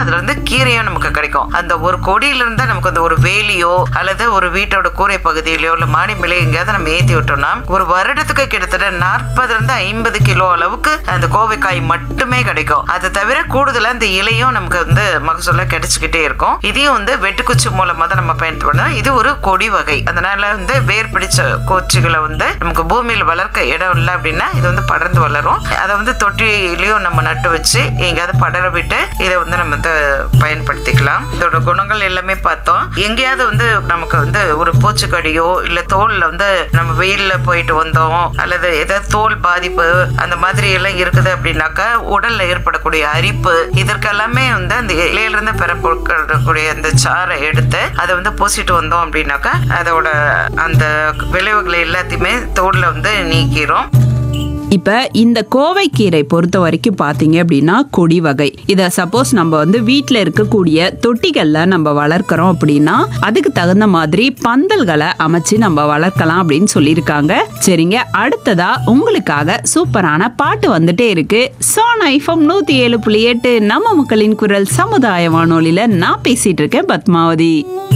அதுல இருந்து கீரையும் நமக்கு கிடைக்கும் அந்த ஒரு கொடியில இருந்து நமக்கு அந்த ஒரு வேலியோ அல்லது ஒரு வீட்டோட கூரை பகுதியிலயோ இல்ல மாடி மேலே எங்கேயாவது நம்ம ஏத்தி விட்டோம்னா ஒரு வருடத்துக்கு கிட்டத்தட்ட நாற்பதுல இருந்து ஐம்பது கிலோ அளவுக்கு அந்த கோவைக்காய் மட்டுமே கிடைக்கும் அது தவிர கூடுதலா இந்த இலையும் நமக்கு வந்து மகசூல கிடைச்சுக்கிட்டே இருக்கும் இதையும் வந்து வெட்டுக்குச்சி மூலமா தான் நம்ம பயன்படுத்தணும் இது ஒரு கொடி வகை அதனால வந்து வேர் பிடிச்ச பூச்சிகளை வந்து நமக்கு பூமியில் வளர்க்க இடம் இல்லை அப்படின்னா இது வந்து படர்ந்து வளரும் அதை வந்து தொட்டிலையும் நம்ம நட்டு வச்சு எங்கேயாவது படர விட்டு இதை வந்து நம்ம வந்து பயன்படுத்திக்கலாம் இதோட குணங்கள் எல்லாமே பார்த்தோம் எங்கேயாவது வந்து நமக்கு வந்து ஒரு பூச்சிக்கடியோ இல்ல தோல்ல வந்து நம்ம வெயில்ல போயிட்டு வந்தோம் அல்லது ஏதாவது தோல் பாதிப்பு அந்த மாதிரி எல்லாம் இருக்குது அப்படின்னாக்கா உடல்ல ஏற்படக்கூடிய அரிப்பு இதற்கெல்லாமே வந்து அந்த இலையில இருந்து பெறக்கூடிய அந்த சாறை எடுத்து அதை வந்து பூசிட்டு வந்தோம் அப்படின்னாக்கா அதோட அந்த விளைவுகளை எல்லாத்தையுமே தோல்ல வந்து நீக்கிறோம் இப்ப இந்த கோவைக்கீரை பொறுத்த வரைக்கும் பாத்தீங்க அப்படின்னா கொடி வகை இத சப்போஸ் நம்ம வந்து வீட்ல இருக்கக்கூடிய தொட்டிகள்ல நம்ம வளர்க்கறோம் அப்படின்னா அதுக்கு தகுந்த மாதிரி பந்தல்களை அமைச்சு நம்ம வளர்க்கலாம் அப்படின்னு சொல்லியிருக்காங்க சரிங்க அடுத்ததா உங்களுக்காக சூப்பரான பாட்டு வந்துட்டே இருக்கு சோன் ஐஃபம் நூத்தி ஏழு புள்ளி எட்டு நம்ம மக்களின் குரல் சமுதாய வானொலியில நான் பேசிட்டு இருக்கேன் பத்மாவதி